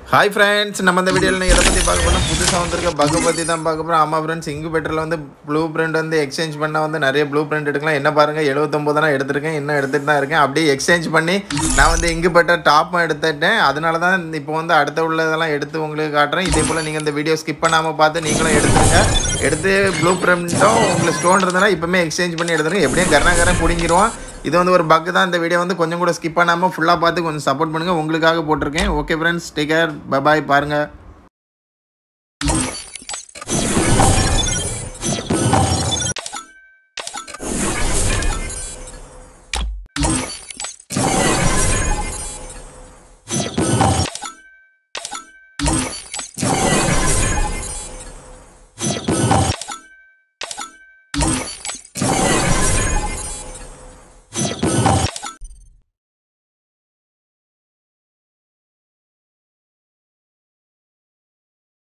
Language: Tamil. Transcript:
ஹாய் ஃப்ரெண்ட்ஸ் நம்ம இந்த வீடியோவில் எதை பற்றி பார்க்க போனால் புதுசாக வந்திருக்க பக்கை பற்றி தான் பார்க்க போகிறோம் ஆமாம் ஃப்ரெண்ட்ஸ் இங்கு பெட்டரில் வந்து ப்ளூ பிரிண்ட் வந்து எக்ஸ்சேஞ்ச் பண்ணால் வந்து நிறைய ப்ளூ பிரிண்ட் எடுக்கலாம் என்ன பாருங்கள் எழுபத்தொம்போது தான் எடுத்திருக்கேன் இன்னும் எடுத்துகிட்டு தான் இருக்கேன் அப்படியே எக்ஸ்சேஞ்ச் பண்ணி நான் வந்து இங்கு பெட்டர் டாப்பும் எடுத்துட்டேன் அதனால தான் இப்போ வந்து அடுத்த உள்ளதெல்லாம் எடுத்து உங்களுக்கு காட்டுறேன் இதே போல் நீங்கள் இந்த வீடியோ ஸ்கிப் பண்ணாமல் பார்த்து நீங்களும் எடுத்துருங்க எடுத்து ப்ளூ பிரிண்ட்டும் உங்களுக்கு ஸ்டோன் இருந்ததுன்னா இப்போமே எக்ஸ்சேஞ்ச் பண்ணி எடுத்துருங்க எப்படியும் கரணாகரம் பிடிங்கிருவான் இது வந்து ஒரு பக் தான் இந்த வீடியோ வந்து கொஞ்சம் கூட ஸ்கிப் பண்ணாமல் ஃபுல்லாக பார்த்து கொஞ்சம் சப்போர்ட் பண்ணுங்கள் உங்களுக்காக போட்டிருக்கேன் okay friends take care bye bye பாருங்கள்